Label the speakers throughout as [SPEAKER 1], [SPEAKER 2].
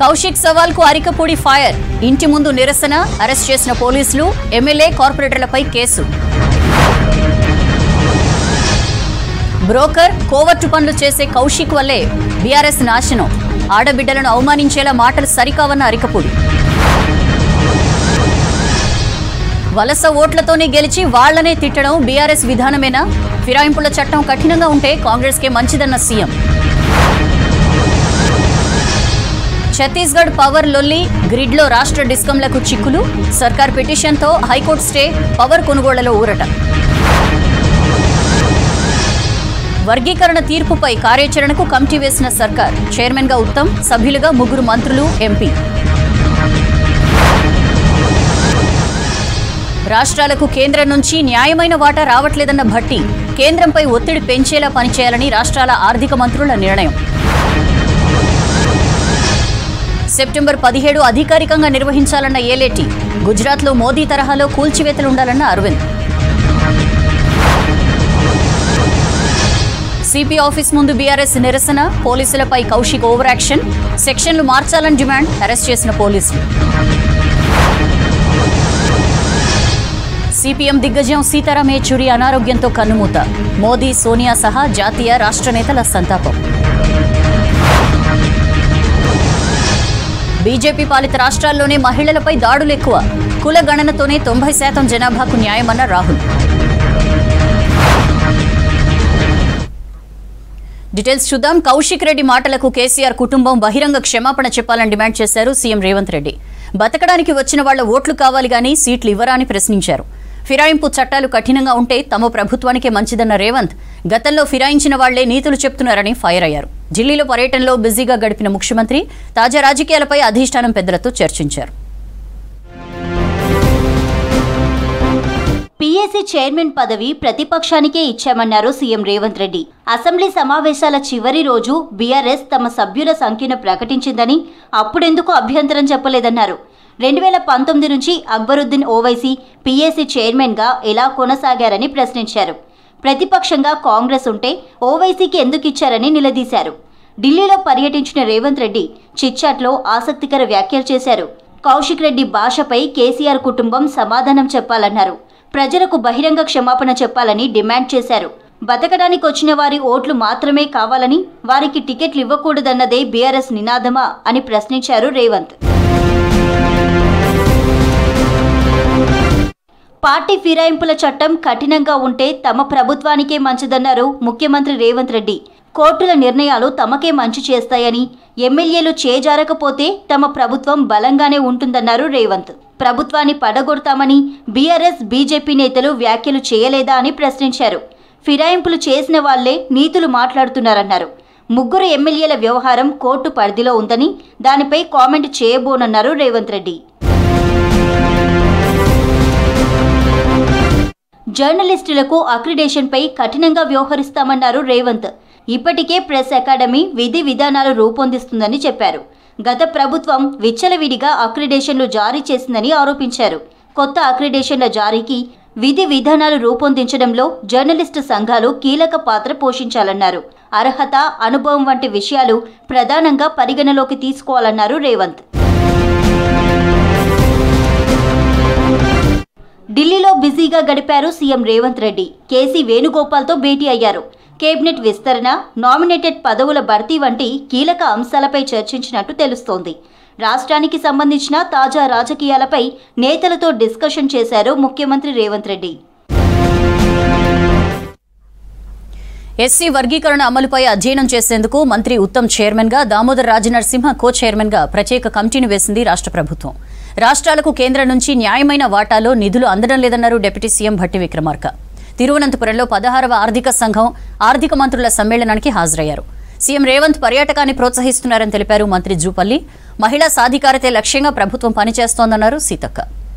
[SPEAKER 1] కౌశిక్ సవాల్ కు అరికపూడి ఫైర్ ఇంటి ముందు నిరసన అరెస్ట్ చేసిన పోలీసులు ఎమ్మెల్యే కార్పొరేటర్లపై కేసు బ్రోకర్ కోవర్టు పనులు చేసే కౌశిక్ వల్లే బీఆర్ఎస్ నాశనం ఆడబిడ్డలను అవమానించేలా మాటలు సరికావన్న అరికపూడి వలస ఓట్లతోనే గెలిచి వాళ్లనే తిట్టడం బీఆర్ఎస్ విధానమేనా ఫిరాయింపుల చట్టం కఠినంగా ఉంటే కాంగ్రెస్కే మంచిదన్న సీఎం ఛత్తీస్గఢ్ పవర్ లొల్లి గ్రిడ్లో రాష్ట్ర డిస్కంలకు చిక్కులు సర్కార్ పిటిషన్తో హైకోర్టు స్టే పవర్ కొనుగోళ్లలో ఊరట వర్గీకరణ తీర్పుపై కార్యాచరణకు కమిటీ వేసిన సర్కార్ చైర్మన్గా ఉత్తమ్ సభ్యులుగా ముగ్గురు మంత్రులు ఎంపీ రాష్ట్రాలకు కేంద్రం నుంచి న్యాయమైన వాటా రావట్లేదన్న భట్టి కేంద్రంపై ఒత్తిడి పెంచేలా పనిచేయాలని రాష్ట్రాల ఆర్థిక మంత్రుల నిర్ణయం సెప్టెంబర్ పదిహేడు అధికారికంగా నిర్వహించాలన్న ఏలేటి గుజరాత్లో మోదీ తరహాలో కూల్చివేతలుండాలన్న అరవింద్ సిపి ఆఫీస్ ముందు బీఆర్ఎస్ నిరసన పోలీసులపై కౌశిక్ ఓవర్ యాక్షన్ సెక్షన్లు మార్చాలని డిమాండ్ అరెస్ట్ చేసిన పోలీసులు సిపిఎం దిగ్గజం సీతారాం యేచూరి అనారోగ్యంతో కన్నుమూత మోదీ సోనియా సహా జాతీయ రాష్ట్ర నేతల సంతాపం బీజేపీ పాలిత రాష్ట్రాల్లోనే మహిళలపై దాడులు ఎక్కువ కుల గణనతోనే తొంభై శాతం జనాభాకు న్యాయమన్న రాహుల్ డీటెయిల్స్ చూద్దాం కౌశిక్ రెడ్డి మాటలకు కేసీఆర్ కుటుంబం బహిరంగ క్షమాపణ చెప్పాలని డిమాండ్ చేశారు సీఎం రేవంత్ రెడ్డి బతకడానికి వచ్చిన వాళ్ల ఓట్లు కావాలి గానీ సీట్లు ఇవ్వరా అని ప్రశ్నించారు ఫిరాయింపు చట్టాలు కఠినంగా ఉంటే తమ ప్రభుత్వానికే మంచిదన్న రేవంత్ గతంలో ఫిరాయించిన వాళ్లే నీతులు చెప్తున్నారని ఫైర్ అయ్యారు ఢిల్లీలో పర్యటనలో బిజీగా గడిపిన ముఖ్యమంత్రి తాజా రాజకీయాలపై అధిష్టానం పెద్దలతో చర్చించారు
[SPEAKER 2] పీఏసీ చైర్మన్ పదవి ప్రతిపక్షానికే ఇచ్చామన్నారు సీఎం రేవంత్ రెడ్డి అసెంబ్లీ సమావేశాల చివరి రోజు బీఆర్ఎస్ తమ సభ్యుల సంఖ్యను ప్రకటించిందని అప్పుడెందుకు అభ్యంతరం చెప్పలేదన్నారు రెండు వేల పంతొమ్మిది నుంచి అక్బరుద్దీన్ ఓవైసీ పీఏసీ చైర్మన్గా ఎలా కొనసాగారని ప్రశ్నించారు ప్రతిపక్షంగా కాంగ్రెస్ ఉంటే ఓవైసీకి ఎందుకు ఇచ్చారని నిలదీశారు ఢిల్లీలో పర్యటించిన రేవంత్ రెడ్డి చిట్చాట్లో ఆసక్తికర వ్యాఖ్యలు చేశారు కౌశిక్ రెడ్డి భాషపై కేసీఆర్ కుటుంబం సమాధానం చెప్పాలన్నారు ప్రజలకు బహిరంగ క్షమాపణ చెప్పాలని డిమాండ్ చేశారు బతకడానికి వచ్చిన వారి ఓట్లు మాత్రమే కావాలని వారికి టికెట్లు ఇవ్వకూడదన్నదే బీఆర్ఎస్ నినాదమా అని ప్రశ్నించారు రేవంత్ పార్టీ ఫిరాయింపుల చట్టం కఠినంగా ఉంటే తమ ప్రభుత్వానికే మంచిదన్నారు ముఖ్యమంత్రి రేవంత్ రెడ్డి కోర్టుల నిర్ణయాలు తమకే మంచి చేస్తాయని ఎమ్మెల్యేలు చేజారకపోతే తమ ప్రభుత్వం బలంగానే ఉంటుందన్నారు రేవంత్ ప్రభుత్వాన్ని పడగొడతామని బీఆర్ఎస్ బీజేపీ నేతలు వ్యాఖ్యలు చేయలేదా అని ప్రశ్నించారు ఫిరాయింపులు చేసిన వాళ్లే నీతులు మాట్లాడుతున్నారన్నారు ముగ్గురు ఎమ్మెల్యేల వ్యవహారం కోర్టు పరిధిలో ఉందని దానిపై కామెంట్ చేయబోనన్నారు రేవంత్ రెడ్డి జర్నలిస్టులకు అక్రిడేషన్పై కఠినంగా వ్యవహరిస్తామన్నారు రేవంత్ ఇప్పటికే ప్రెస్ అకాడమీ విధి విధానాలు రూపొందిస్తుందని చెప్పారు గత ప్రభుత్వం విచ్చలవిడిగా అక్రిడేషన్లు జారీ చేసిందని ఆరోపించారు కొత్త అక్రిడేషన్ల జారీకి విధి విధానాలు రూపొందించడంలో జర్నలిస్టు సంఘాలు కీలక పాత్ర పోషించాలన్నారు అర్హత అనుభవం వంటి విషయాలు ప్రధానంగా పరిగణలోకి తీసుకోవాలన్నారు రేవంత్ ఢిల్లీలో బిజీగా గడిపారు సీఎం రేవంత్ రెడ్డి కేసీ వేణుగోపాల్తో భేటీ అయ్యారు కేబినెట్ విస్తరణ నామినేటెడ్ పదవుల భర్తీ వంటి కీలక అంశాలపై చర్చించినట్టు తెలుస్తోంది రాష్ట్రానికి సంబంధించిన తాజా రాజకీయాలపై నేతలతో డిస్కషన్ చేశారు ముఖ్యమంత్రి రేవంత్ రెడ్డి
[SPEAKER 1] ఎస్సీ వర్గీకరణ అమలుపై అధ్యయనం చేసేందుకు మంత్రి ఉత్తమ్ చైర్మన్ గా దామోదర్ రాజనరసింహ కో చైర్మన్ గా ప్రత్యేక కమిటీని వేసింది రాష్ట్ర ప్రభుత్వం రాష్ట్రాలకు కేంద్రం నుంచి న్యాయమైన వాటాలో నిధులు అందడం లేదన్నారు డిప్యూటీ సీఎం భట్టి విక్రమార్క తిరువనంతపురంలో పదహారవ ఆర్థిక సంఘం ఆర్థిక మంత్రుల సమ్మేళనానికి హాజరయ్యారు సీఎం రేవంత్ పర్యాటకాన్ని ప్రోత్సహిస్తున్నారని తెలిపారు మంత్రి జూపల్లి మహిళా సాధికారతే లక్ష్యంగా ప్రభుత్వం పనిచేస్తోందన్నారు సీతక్క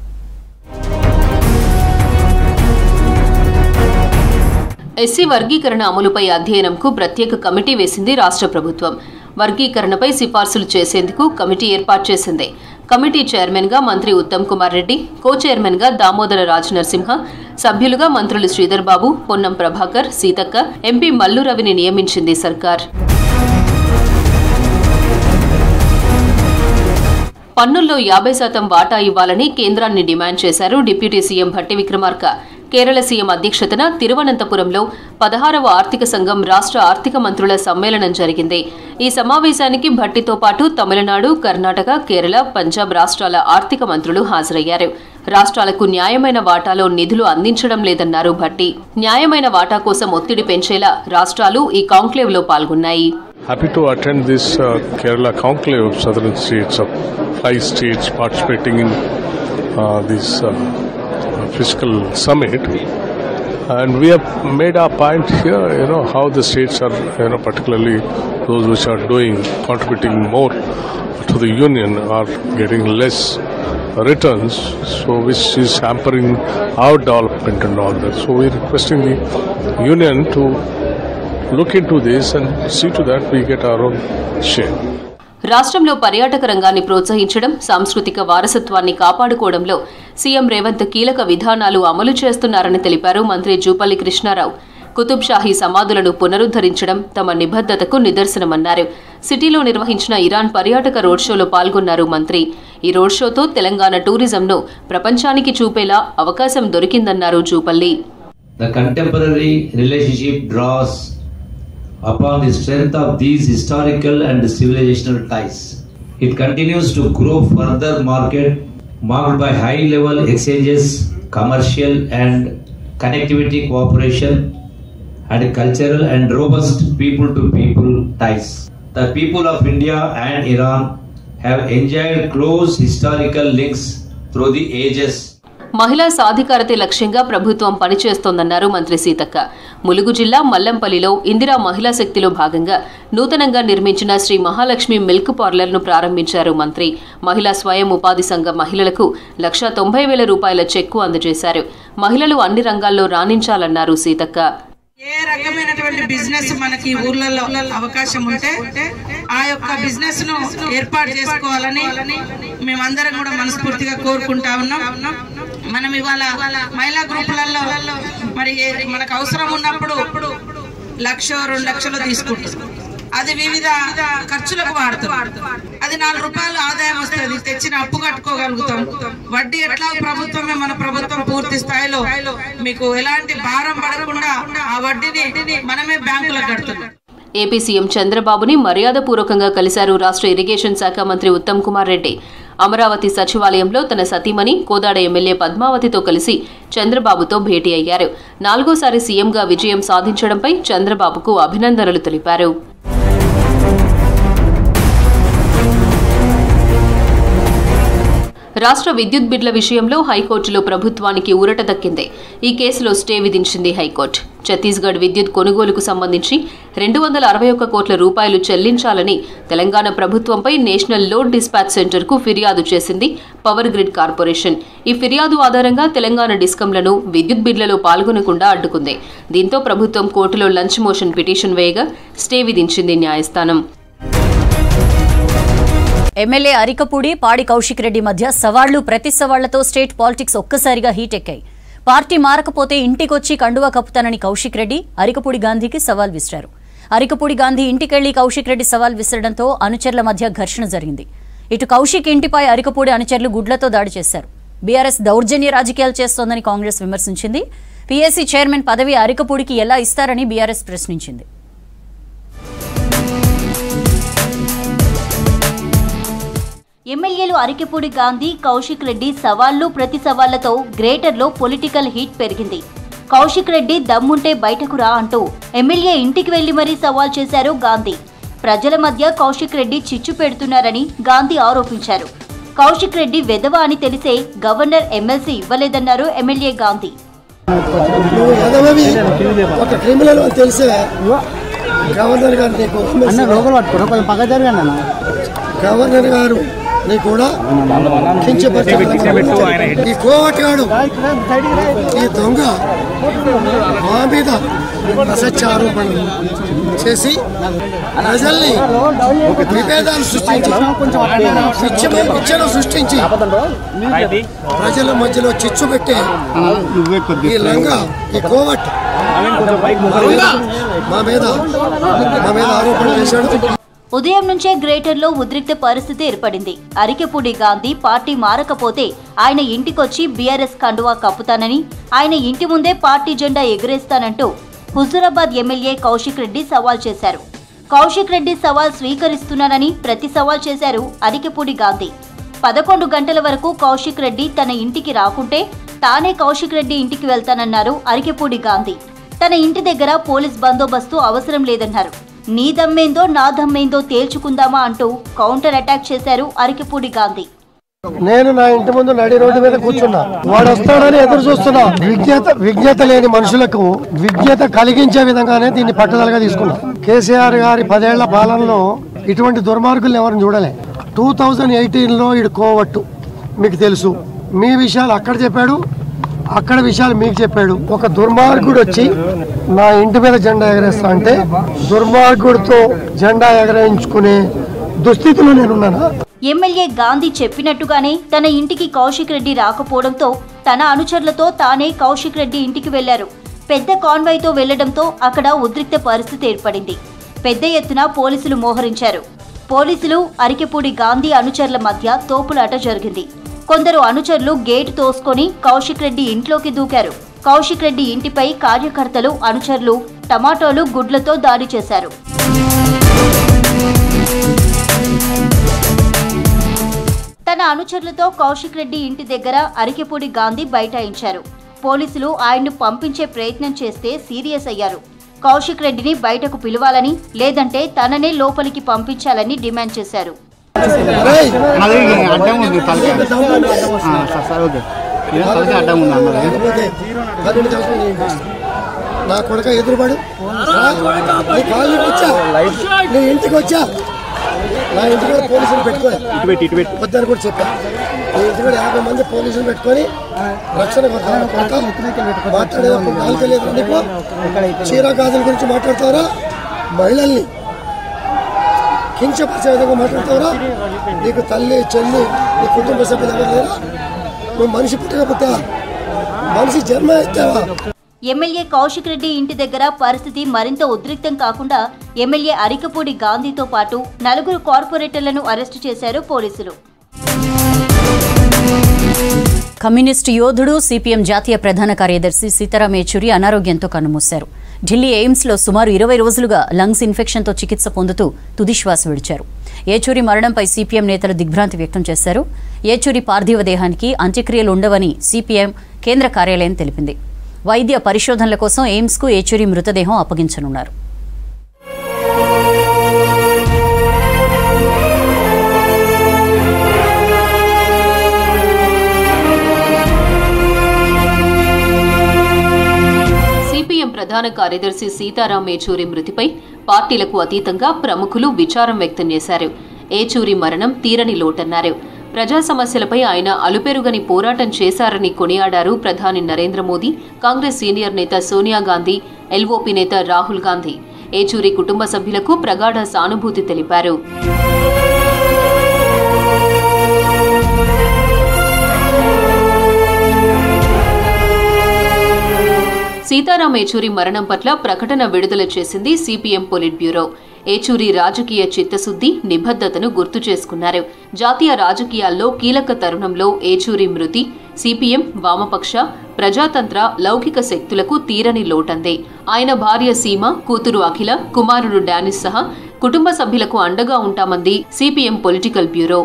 [SPEAKER 3] ఎస్సీ వర్గీకరణ అమలుపై అధ్యయనంకు ప్రత్యేక కమిటీ వేసింది రాష్ట్ర ప్రభుత్వం వర్గీకరణపై సిఫార్సులు చేసేందుకు కమిటీ ఏర్పాటు చేసింది కమిటీ చైర్మన్గా మంత్రి ఉత్తమ్ కుమార్ రెడ్డి కో చైర్మన్గా దామోదర రాజ నరసింహ సభ్యులుగా మంత్రులు శ్రీధర్ బాబు పొన్నం ప్రభాకర్ సీతక్క ఎంపీ మల్లు రవిని నియమించింది సర్కార్ పన్నుల్లో యాభై శాతం వాటా ఇవ్వాలని కేంద్రాన్ని డిమాండ్ చేశారు deputy CM Bhatti Vikramarka Kerala CM అధ్యక్షతన తిరువనంతపురంలో పదహారవ ఆర్థిక సంఘం రాష్ట్ర ఆర్థిక మంత్రుల సమ్మేళనం జరిగింది ఈ సమావేశానికి భట్టితో పాటు తమిళనాడు కర్ణాటక కేరళ పంజాబ్ రాష్ట్రాల ఆర్థిక మంత్రులు హాజరయ్యారు రాష్ట్రాలకు న్యాయమైన వాటాలో నిధులు అందించడం లేదన్నారు భట్టి న్యాయమైన వాటా కోసం ఒత్తిడి పెంచేలా రాష్ట్రాలు ఈ కాంక్లేవ్లో పాల్గొన్నాయి
[SPEAKER 4] Happy to attend this uh, Kerala conclave of southern states of five states participating in uh, this uh, fiscal summit. And we have made our point here, you know, how the states are, you know, particularly those which are doing, contributing more to the union are getting less returns, so which is hampering our development and all that. So we're requesting the union to look into this and see to that we get our own share.
[SPEAKER 3] రాష్ట్రంలో పర్యాటక రంగాన్ని ప్రోత్సహించడం సాంస్కృతిక వారసత్వాన్ని కాపాడుకోవడంలో CM Revanth కీలక విధానాలు అమలు చేస్తున్నారని తెలిపారు మంత్రి జూపల్లి కృష్ణారావు కుతుబ్ షాహీ సమాధులను పునరుద్ధరించడం తమ నిబద్ధతకు నిదర్శనమన్నారు సిటీలో నిర్వహించిన ఇరాన్ పర్యాటక రోడ్ షోలో పాల్గొన్నారు మంత్రి ఈ రోడ్ షోతో తెలంగాణ టూరిజంను ప్రపంచానికి చూపేలా అవకాశం దొరికిందన్నారు Jupally
[SPEAKER 5] The contemporary relationship draws upon the strength of these historical and civilizational ties. It continues to grow further market marked by high level exchanges, commercial and connectivity cooperation and cultural and robust people to people ties. The people of India and Iran have enjoyed close historical links through the ages.
[SPEAKER 3] మహిళా సాధికారతే లక్ష్యంగా ప్రభుత్వం పనిచేస్తోందన్నారు మంత్రి సీతక్క ములుగు జిల్లా మల్లంపల్లిలో ఇందిరా మహిళా శక్తిలో భాగంగా నూతనంగా నిర్మించిన శ్రీ మహాలక్ష్మి మిల్క్ పార్లర్ను ప్రారంభించారు మంత్రి మహిళా స్వయం ఉపాధి సంఘ మహిళలకు లక్ష తొంభై వేల రూపాయల చెక్కు అందజేశారు మహిళలు అన్ని రంగాల్లో రాణించాలన్నారు సీతక్క
[SPEAKER 6] ఏ రకమైనటువంటి బిజినెస్ మనకి ఊర్లలో అవకాశం ఉంటే ఆ యొక్క బిజినెస్ ను ఏర్పాటు చేసుకోవాలని మేమందరం కూడా మనస్ఫూర్తిగా కోరుకుంటా ఉన్నాం మనం ఇవాళ మహిళా గ్రూపులలో మరి ఏ- మనకు అవసరం ఉన్నప్పుడు లక్ష రెండు లక్షలు తీసుకుంటాం అది వివిధ ఖర్చులకు వాడుతాం అది నాలుగు రూపాయలు ఆదాయం వస్తుంది తెచ్చిన అప్పు కట్టుకోగలుగుతాం వడ్డీ ఎట్లా ప్రభుత్వమే మన ప్రభుత్వం పూర్తి స్థాయిలో మీకు ఎలాంటి భారం పడకుండా ఆ వడ్డీని మనమే బ్యాంకులకు కడుతున్నాం
[SPEAKER 3] ఏపీ సీఎం చంద్రబాబుని మర్యాదపూర్వకంగా కలిశారు రాష్ట్ర ఇరిగేషన్ శాఖ మంత్రి ఉత్తమ్ కుమార్ రెడ్డి అమరావతి సచివాలయంలో తన సతీమణి కోదాడ ఎమ్మెల్యే పద్మావతితో కలిసి చంద్రబాబుతో భేటీ అయ్యారు నాలుగోసారి సీఎంగా విజయం సాధించడంపై చంద్రబాబుకు అభినందనలు తెలిపారు రాష్ట్ర విద్యుత్ బిడ్ల విషయంలో హైకోర్టులో ప్రభుత్వానికి ఊరట దక్కింది ఈ కేసులో స్టే విధించింది హైకోర్టు ఛత్తీస్గఢ్ విద్యుత్ కొనుగోలుకు సంబంధించి రెండు వందల అరవై ఒక్క కోట్ల రూపాయలు చెల్లించాలని తెలంగాణ ప్రభుత్వంపై నేషనల్ లోడ్ డిస్పాచ్ సెంటర్కు ఫిర్యాదు చేసింది పవర్ గ్రిడ్ కార్పొరేషన్ ఈ ఫిర్యాదు ఆధారంగా తెలంగాణ డిస్కంలను విద్యుత్ బిడ్లలో పాల్గొనకుండా అడ్డుకుంది దీంతో ప్రభుత్వం కోర్టులో లంచ్ మోషన్ పిటిషన్ వేయగా స్టే విధించింది న్యాయస్థానం
[SPEAKER 1] ఎమ్మెల్యే అరికపూడి పాడి కౌశిక్ రెడ్డి మధ్య సవాళ్లు ప్రతి సవాళ్లతో స్టేట్ పాలిటిక్స్ ఒక్కసారిగా హీట్ ఎక్కాయి పార్టీ మారకపోతే ఇంటికొచ్చి కండువా కప్పుతానని కౌశిక్ రెడ్డి అరికపూడి గాంధీకి సవాల్ విసిరారు అరికపూడి గాంధీ ఇంటికెళ్లి కౌశిక్ రెడ్డి సవాల్ విసరడంతో అనుచరుల మధ్య ఘర్షణ జరిగింది ఇటు కౌశిక్ ఇంటిపై అరికపూడి అనుచరులు గుడ్లతో దాడి చేశారు బీఆర్ఎస్ దౌర్జన్య రాజకీయాలు చేస్తోందని కాంగ్రెస్ విమర్శించింది పీఏసీ చైర్మన్ పదవి అరికపూడికి ఎలా ఇస్తారని బీఆర్ఎస్ ప్రశ్నించింది
[SPEAKER 2] ఎమ్మెల్యేలు అరికెపూడి గాంధీ కౌశిక్ రెడ్డి సవాళ్లు ప్రతి సవాళ్లతో గ్రేటర్లో పొలిటికల్ హీట్ పెరిగింది కౌశిక్ రెడ్డి దమ్ముంటే బయటకు రా అంటూ ఎమ్మెల్యే ఇంటికి వెళ్లి మరీ సవాల్ చేశారు గాంధీ ప్రజల మధ్య కౌశిక్ రెడ్డి చిచ్చు పెడుతున్నారని గాంధీ ఆరోపించారు కౌశిక్ రెడ్డి వెధవ అని తెలిసే గవర్నర్ ఎమ్మెల్సీ ఇవ్వలేదన్నారు ఎమ్మెల్యే గాంధీ
[SPEAKER 7] నువ్వు ఎదవవి ఒక క్రిమినల్ అని తెలిసే గవర్నర్ గారు నీకు
[SPEAKER 8] అన్న లోపల పట్టుకున్నా కొంచెం పక్క జరగండి అన్న
[SPEAKER 7] గవర్నర్ గారు నీ కూడా కించపరిచారు ఈ కోవటిగాడు ఈ దొంగ మా మీద అసత్య ఆరోపణలు చేసి ప్రజల్ని విభేదాలు సృష్టించి పిచ్చమే పిచ్చను సృష్టించి ప్రజల మధ్యలో చిచ్చు పెట్టే ఈ లంగ ఈ కోవట్ మా మీద మా మీద ఆరోపణ చేశాడు
[SPEAKER 2] ఉదయం నుంచే గ్రేటర్లో ఉద్రిక్త పరిస్థితి ఏర్పడింది అరికెపూడి గాంధీ పార్టీ మారకపోతే ఆయన ఇంటికొచ్చి బీఆర్ఎస్ కండువా కప్పుతానని ఆయన ఇంటి ముందే పార్టీ జెండా ఎగురేస్తానంటూ హుజూరాబాద్ ఎమ్మెల్యే కౌశిక్ రెడ్డి సవాల్ చేశారు కౌశిక్ రెడ్డి సవాల్ స్వీకరిస్తున్నానని ప్రతి సవాల్ చేశారు అరికెపూడి గాంధీ పదకొండు గంటల వరకు కౌశిక్ రెడ్డి తన ఇంటికి రాకుంటే తానే కౌశిక్ రెడ్డి ఇంటికి వెళ్తానన్నారు అరికెపూడి గాంధీ తన ఇంటి దగ్గర పోలీస్ బందోబస్తు అవసరం లేదన్నారు నీ దమ్మేందో నా దమ్మేందో తేల్చుకుందామా అంటూ కౌంటర్ అటాక్ చేశారు అరికెపూడి గాంధీ
[SPEAKER 7] నేను నా ఇంటి ముందు నడి రోడ్డు మీద కూర్చున్నా వాడు వస్తాడని ఎదురు చూస్తున్నా విజ్ఞత విజ్ఞత లేని మనుషులకు విజ్ఞత కలిగించే విధంగానే దీన్ని పట్టుదలగా తీసుకున్నా కేసీఆర్ గారి పదేళ్ల పాలనలో ఇటువంటి దుర్మార్గుల్ని ఎవరిని చూడలే టూ థౌజండ్ ఎయిటీన్లో ఇడు కోవట్టు మీకు తెలుసు మీ విషయాలు అక్కడ చెప్పాడు అక్కడ విషయాలు మీకు చెప్పాడు ఒక దుర్మార్గుడు వచ్చి నా ఇంటి మీద జెండా ఎగరేస్తా అంటే దుర్మార్గుడితో జెండా ఎగరేయించుకునే దుస్థితిలో నేనున్నానా
[SPEAKER 2] ఎమ్మెల్యే గాంధీ చెప్పినట్టుగానే తన ఇంటికి కౌశిక్ రెడ్డి రాకపోవడంతో తన అనుచరులతో తానే కౌశిక్ రెడ్డి ఇంటికి వెళ్లారు పెద్ద కాన్వాయ్తో వెళ్లడంతో అక్కడ ఉద్రిక్త పరిస్థితి ఏర్పడింది పెద్ద ఎత్తున పోలీసులు మోహరించారు పోలీసులు అరికెపూడి గాంధీ అనుచరుల మధ్య తోపులాట జరిగింది కొందరు అనుచరులు గేటు తోసుకొని కౌశిక్ రెడ్డి ఇంట్లోకి దూకారు కౌశిక్ రెడ్డి ఇంటిపై కార్యకర్తలు అనుచరులు టమాటోలు గుడ్లతో దాడి చేశారు తన అనుచరులతో కౌశిక్ రెడ్డి ఇంటి దగ్గర అరికెపూడి గాంధీ బైఠాయించారు పోలీసులు ఆయన్ను పంపించే ప్రయత్నం చేస్తే సీరియస్ అయ్యారు కౌశిక్ రెడ్డిని బయటకు పిలవాలని లేదంటే తననే లోపలికి పంపించాలని డిమాండ్ చేశారు
[SPEAKER 7] రేయ్,
[SPEAKER 8] నాది అడ్డం ఉంది తలకి ఆ, సరే, సరే ఓకే ఇది తలకి అడ్డం ఉంది అన్నది
[SPEAKER 7] లేకపోతే పన్నెండు సంవత్సరాలు నేను చేస్తా. నా కొడుక ఎదురుపడు నీ కాళ్ళు వచ్చా నీ ఇంటికి వచ్చా నా ఇంటికి కూడా పోలీసులు పెట్టుకోలే
[SPEAKER 8] ఇటు పెట్టి ఇటు పెట్టి
[SPEAKER 7] వద్దని కూడా చెప్పా నీ ఇంటికి కూడా యాభై మంది పోలీసులు పెట్టుకొని రక్షణ కొడతాను కొడతా మాట్లాడేటప్పుడు నాలుగు లేదు నీకు చీర గాజుల గురించి మాట్లాడతారా మహిళల్ని కించపరిచే విధంగా మాట్లాడతారా నీకు తల్లి చెల్లి నీ కుటుంబ సభ్యులు ఎవరు లేరా నువ్వు మనిషి పుట్టకపోతే మనిషి జన్మ ఎత్తావా
[SPEAKER 2] ఎమ్మెల్యే కౌశిక్ రెడ్డి ఇంటి దగ్గర పరిస్థితి మరింత ఉద్రిక్తం కాకుండా ఎమ్మెల్యే అరికపూడి గాంధీతో పాటు నలుగురు కార్పొరేటర్లను అరెస్టు చేశారు పోలీసులు
[SPEAKER 1] కమ్యూనిస్టు యోధుడు సిపిఎం జాతీయ ప్రధాన కార్యదర్శి సీతారాం యేచూరి అనారోగ్యంతో కన్నుమూశారు ఢిల్లీ ఎయిమ్స్లో సుమారు ఇరవై రోజులుగా లంగ్స్ ఇన్ఫెక్షన్తో చికిత్స పొందుతూ తుదిశ్వాస విడిచారు ఏచూరి మరణంపై సిపిఎం నేతలు దిగ్భ్రాంతి వ్యక్తం చేశారు ఏచూరి పార్థివ దేహానికి అంత్యక్రియలు ఉండవని సిపిఎం కేంద్ర కార్యాలయం తెలిపింది వైద్య పరిశోధనల కోసం ఎయిమ్స్కు ఏచూరి మృతదేహం అప్పగించనున్నారు
[SPEAKER 3] సిపిఎం ప్రధాన కార్యదర్శి సీతారాం ఏచూరి మృతిపై పార్టీలకు అతీతంగా ప్రముఖులు విచారం వ్యక్తం చేశారు ఏచూరి మరణం తీరని లోటన్నారు ప్రజా సమస్యలపై ఆయన అలుపెరుగని పోరాటం చేశారని కొనియాడారు ప్రధాని నరేంద్ర మోదీ కాంగ్రెస్ సీనియర్ నేత సోనియా గాంధీ ఎల్ఓపి నేత రాహుల్ గాంధీ ఏచూరి కుటుంబ సభ్యులకు ప్రగాఢ సానుభూతి తెలిపారు సీతారాం ఏచూరి మరణం పట్ల ప్రకటన విడుదల చేసింది సిపిఎం పొలిట్ బ్యూరో ఏచూరి రాజకీయ చిత్తశుద్ధి నిబద్ధతను గుర్తు చేసుకున్నారు జాతీయ రాజకీయాల్లో కీలక తరుణంలో ఏచూరి మృతి సిపిఎం వామపక్ష ప్రజాతంత్ర లౌకిక శక్తులకు తీరని లోటందే ఆయన భార్య సీమ కూతురు అఖిల కుమారుడు డానిస్ సహా కుటుంబ సభ్యులకు అండగా ఉంటామంది సిపిఎం పొలిటికల్ బ్యూరో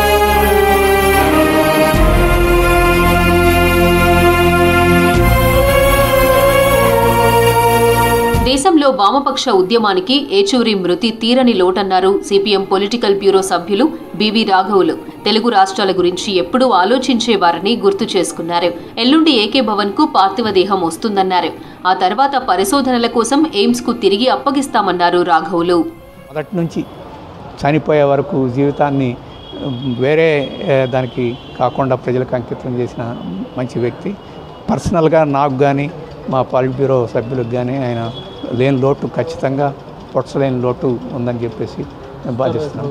[SPEAKER 3] దేశంలో వామపక్ష ఉద్యమానికి ఏచూరి మృతి తీరని లోటన్నారు సిపిఎం పొలిటికల్ బ్యూరో సభ్యులు బివి రాఘవులు తెలుగు రాష్ట్రాల గురించి ఎప్పుడూ ఆలోచించేవారని గుర్తు చేసుకున్నారు ఎల్లుండి ఏకే భవన్ కు పార్థివ దేహం వస్తుందన్నారు ఆ తర్వాత పరిశోధనల కోసం ఎయిమ్స్ కు తిరిగి అప్పగిస్తామన్నారు రాఘవులు
[SPEAKER 9] మొదటి నుంచి చనిపోయే వరకు జీవితాన్ని ఉమ్, వేరే ఏ, దానికి కాకుండా ప్రజలకు అంకితం చేసిన మంచి వ్యక్తి పర్సనల్గా నాకు కానీ మా పాలిట్ బ్యూరో సభ్యులకు కానీ ఆయన లేని లోటు ఖచ్చితంగా పొట్సలేని లోటు ఉందని చెప్పేసి నేను భావిస్తున్నాను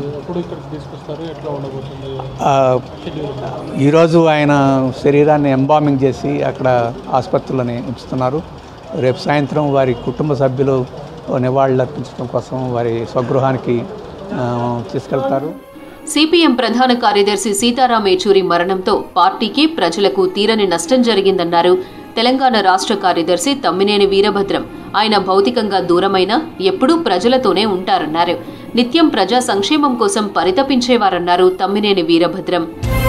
[SPEAKER 9] ఆ, ఈరోజు ఆయన శరీరాన్ని ఎంబామింగ్ చేసి అక్కడ ఆసుపత్రులని ఉంచుతున్నారు రేపు సాయంత్రం వారి కుటుంబ సభ్యులు నివాళులు అర్పించడం కోసం వారి స్వగృహానికి ఆ, తీసుకెళ్తారు
[SPEAKER 3] సిపిఎం ప్రధాన కార్యదర్శి సీతారాం ఏచూరి మరణంతో పార్టీకి ప్రజలకు తీరని నష్టం జరిగిందన్నారు తెలంగాణ రాష్ట్ర కార్యదర్శి తమ్మినేని వీరభద్రం ఆయన భౌతికంగా దూరమైన ఎప్పుడూ ప్రజలతోనే ఉంటారన్నారు నిత్యం ప్రజా సంక్షేమం కోసం పరితపించేవారన్నారు తమ్మినేని వీరభద్రం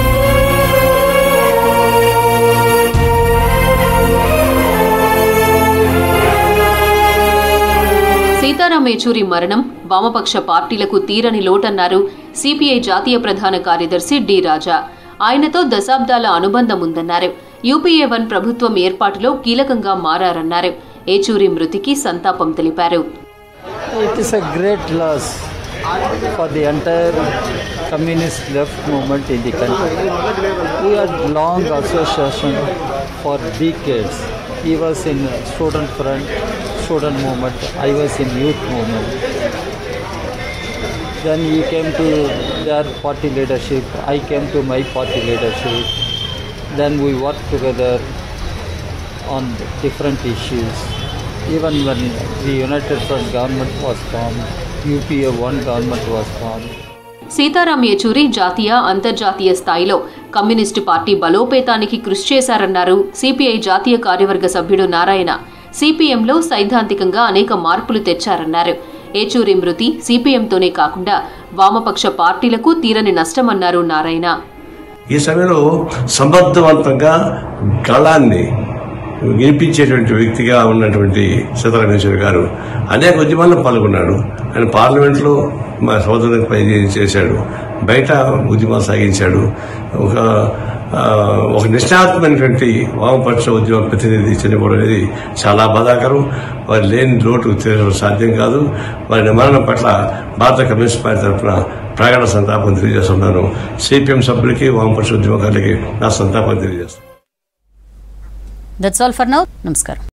[SPEAKER 3] సీతారాం ఏచూరి మరణం వామపక్ష పార్టీలకు తీరని లోటన్నారు సిపిఐ జాతీయ ప్రధాన కార్యదర్శి డి రాజా ఆయనతో దశాబ్దాల అనుబంధం ఉందన్నారు యూపీఏ వన్ ప్రభుత్వం ఏర్పాటులో కీలకంగా మారారన్నారు ఏచూరి మృతికి సంతాపం తెలిపారు
[SPEAKER 10] It is a great loss for the entire communist left movement in the country. We had long association for decades. He was in student front, student movement. I was in youth movement. Then he came to their party leadership. I came to my party leadership. Then we worked together on different issues. Even when the United Front government was formed, UPA 1 government was formed.
[SPEAKER 3] Sitaram Yechury జాతీయ అంతర్జాతీయ స్థాయిలో communist party బలోపేతానికి కృషి చేశారన్నారు CPI జాతీయ కార్యవర్గ సభ్యుడు నారాయణ సిపిఎంలో సైద్ధాంతికంగా అనేక మార్పులు తెచ్చారన్నారు ఏచూరి మృతి సిపిఎంతోనే కాకుండా వామపక్ష పార్టీలకు తీరని నష్టమన్నారు నారాయణ
[SPEAKER 11] ఈ సమయంలో సమర్థవంతంగా గళాన్ని వినిపించేటువంటి వ్యక్తిగా ఉన్నటువంటి సీతారామేశ్వరి గారు అనేక ఉద్యమాల్లో పాల్గొన్నాడు ఆయన పార్లమెంట్లో మా సోదరులకు పై చేశాడు బయట ఉద్యమాలు సాగించాడు ఒక ఆ, ఒక నిష్ఠాత్మైనటువంటి వామపక్ష ఉద్యమ ప్రతినిధి చనిపోవడం అనేది చాలా బాధాకరం వారి లేని లోటు తీర్చడం సాధ్యం కాదు వారి నివారణ పట్ల భారత కమ్యూనిస్ట్ పార్టీ తరఫున ప్రగాఢ సంతాపం తెలియజేస్తున్నాను సిపిఎం సభ్యులకి వామపక్ష ఉద్యమకారులకి నా సంతాపం తెలియజేస్తున్నాను
[SPEAKER 1] దట్స్ ఆల్ ఫర్ నౌ నమస్కారం